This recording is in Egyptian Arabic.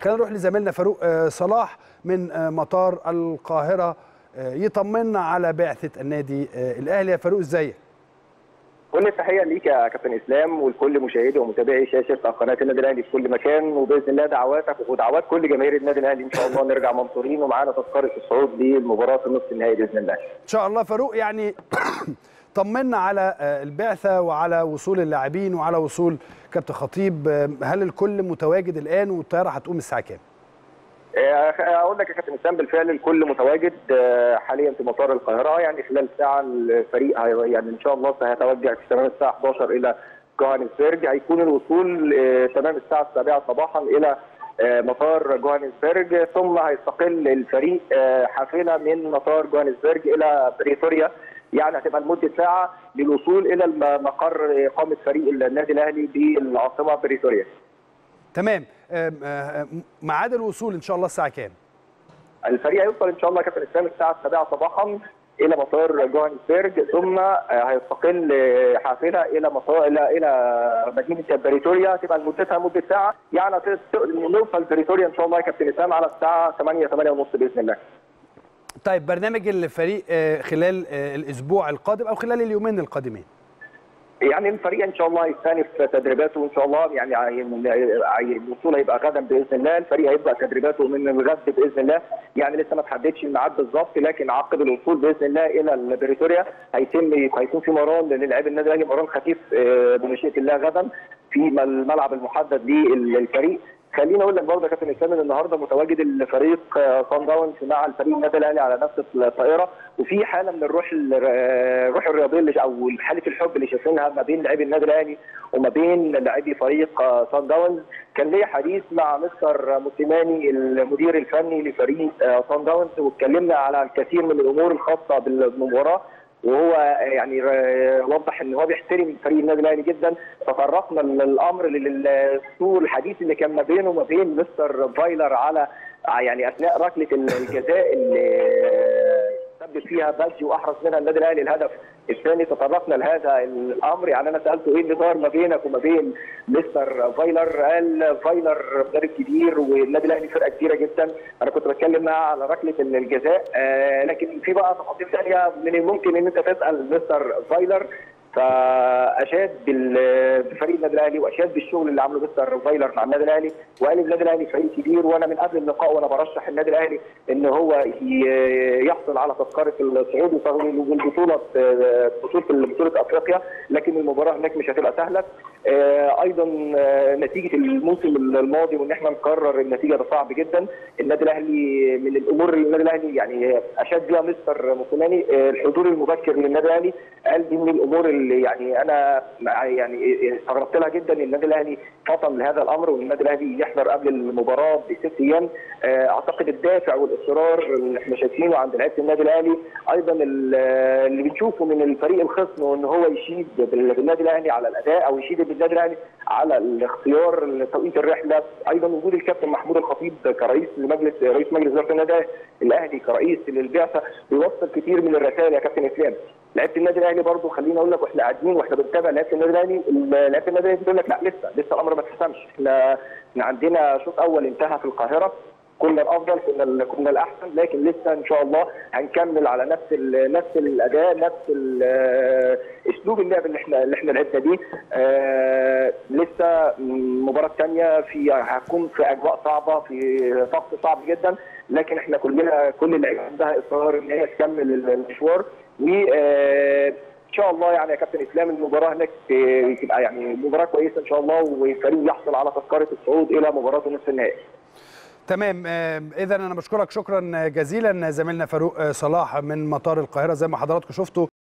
خلينا نروح لزميلنا فاروق آه، صلاح من آه، مطار القاهره آه، يطمنا على بعثه النادي آه، الاهلي يا فاروق ازيك كل التحيه ليك يا كابتن اسلام ولكل مشاهدي ومتابعي شاشه قناه النادي الاهلي في كل مكان وباذن الله دعواتك ودعوات كل جماهير النادي الاهلي ان شاء الله نرجع منصورين ومعانا تذكره الصعود للمباراه النصف النهائي باذن الله. ان شاء الله فاروق يعني طمنا على آه، البعثه وعلى وصول اللاعبين وعلى وصول كابتن خطيب آه، هل الكل متواجد الان والطياره هتقوم الساعه كام آه، اقول لك يا كابتن اسلام بالفعل الكل متواجد آه، حاليا في مطار القاهره يعني خلال ساعه الفريق هي- يعني ان شاء الله سيتوجه في تمام الساعه 11 الى جوهانسبرج هيكون الوصول آه، تمام الساعه 7 صباحا الى آه، مطار جوهانسبرج ثم هيستقل الفريق آه، حافله من مطار جوهانسبرج الى بريتوريا يعني هتبقى لمده ساعه للوصول الى الم- مقر اقامه فريق النادي الاهلي بالعاصمه بريتوريا. تمام آم، آه، ميعاد الوصول ان شاء الله الساعه كام الفريق هيوصل ان شاء الله كابتن اسلام الساعه 7 صباحا الى مطار جوهانسبرج ثم آه، هيستقل آه، حافله الى مطار الى الى مدينه بريتوريا تبقى مدتها مده ساعه يعني ت- ت- نوصل بريتوريا ان شاء الله يا كابتن اسلام على الساعه 8 8 ونص باذن الله. طيب برنامج الفريق آه، خلال آه، الاسبوع القادم او خلال اليومين القادمين يعني الفريق ان شاء الله يستانف تدريباته ان شاء الله يعني عي- عي- الوصول هيبقى غدا باذن الله الفريق هيبدا تدريباته من الغد باذن الله يعني لسه ما تحددش الميعاد بالظبط لكن عقب الوصول باذن الله الى البريتوريا هيتم هيكون في مران للاعبي النادي الاهلي مران خفيف آه، بمشيئه الله غدا في الملعب المحدد للفريق خليني اقول لك برضه يا كابتن اسلام ان النهارده متواجد الفريق صن داونز مع الفريق النادي الاهلي على نفس الطائره وفي حاله من الروح ال- الروح الرياضيه اللي او حاله الحب اللي شايفينها ما بين لاعبي النادي الاهلي وما بين لاعبي فريق صن داونز كان ليا حديث مع مستر موسيماني المدير الفني لفريق صن داونز واتكلمنا على الكثير من الامور الخاصه بالمباراه وهو يعني ر- وضح ان هو بيحترم فريق النادي الاهلي جدا تطرقنا للامر للسوء الحديث اللي كان ما بينه وما بين مستر فايلر على يعني اثناء ركله الجزاء اللي سبب فيها بلجي واحرز منها النادي الاهلي الهدف الثاني تطرقنا لهذا الامر يعني انا سالته ايه اللي دار ما بينك وما بين مستر فايلر قال فايلر مدرب كبير والنادي الاهلي فرقه كبيره جدا انا كنت بتكلم معاه على ركله الجزاء آه لكن في بقى تفاصيل ثانيه من الممكن ان انت تسال مستر فايلر فاشاد بال- بفريق النادي الاهلي واشاد بالشغل اللي عمله مستر فايلر مع النادي الاهلي وقال النادي الاهلي فريق كبير وانا من قبل اللقاء وانا برشح النادي الاهلي ان هو ي- يحصل على تذكره الصعود والبطوله بطوله بطوله افريقيا لكن المباراه هناك مش هتبقى سهله آه، ايضا آه، نتيجه الموسم الماضي وان احنا نكرر النتيجه ده صعب جدا النادي الاهلي من الامور اللي النادي الاهلي يعني اشاد بها مستر موسيماني آه، الحضور المبكر للنادي الاهلي قال دي من الامور اللي يعني انا مع- يعني استغربت لها جدا ان النادي الاهلي فطن لهذا الامر وان النادي الاهلي يحضر قبل المباراه بست ايام آه، اعتقد الدافع والاصرار اللي احنا شايفينه عند لعيبه النادي الاهلي ايضا ال- اللي بنشوفه من الفريق الخصم وان هو يشيد بال- بالنادي الاهلي على الاداء او يشيد بالنادي الاهلي على الاختيار توقيت الرحله ايضا وجود الكابتن محمود الخطيب كرئيس لمجلس رئيس مجلس اداره النادي الاهلي كرئيس للبعثه بيوصل كتير من الرسائل يا كابتن اسلام لعيبه النادي الاهلي برضه خليني اقول لك واحنا قاعدين واحنا بنتابع لعيبه النادي الاهلي لعيبه النادي الاهلي بتقول لك لا لسه لسه الامر ما اتحسمش احنا احنا عندنا شوط اول انتهى في القاهره كنا الافضل كنا ال- كنا الاحسن لكن لسه ان شاء الله هنكمل على نفس ال- نفس الاداء نفس ال- اسلوب اللعب اللي احنا اللي احنا لعبنا بيه آه لسه مباراه ثانيه في هتكون في اجواء صعبه في ضغط صعب جدا لكن احنا كلنا كل اللعيبه عندها اصرار ان هي تكمل المشوار و آه، ان شاء الله يعني يا كابتن اسلام المباراه هناك ت- تبقى يعني مباراه كويسه ان شاء الله والفريق يحصل على تذكره الصعود الى مباراه نصف النهائي تمام اذا انا بشكرك شكرا جزيلا زميلنا فاروق آه، صلاح من مطار القاهره زي ما حضراتكم شفتوا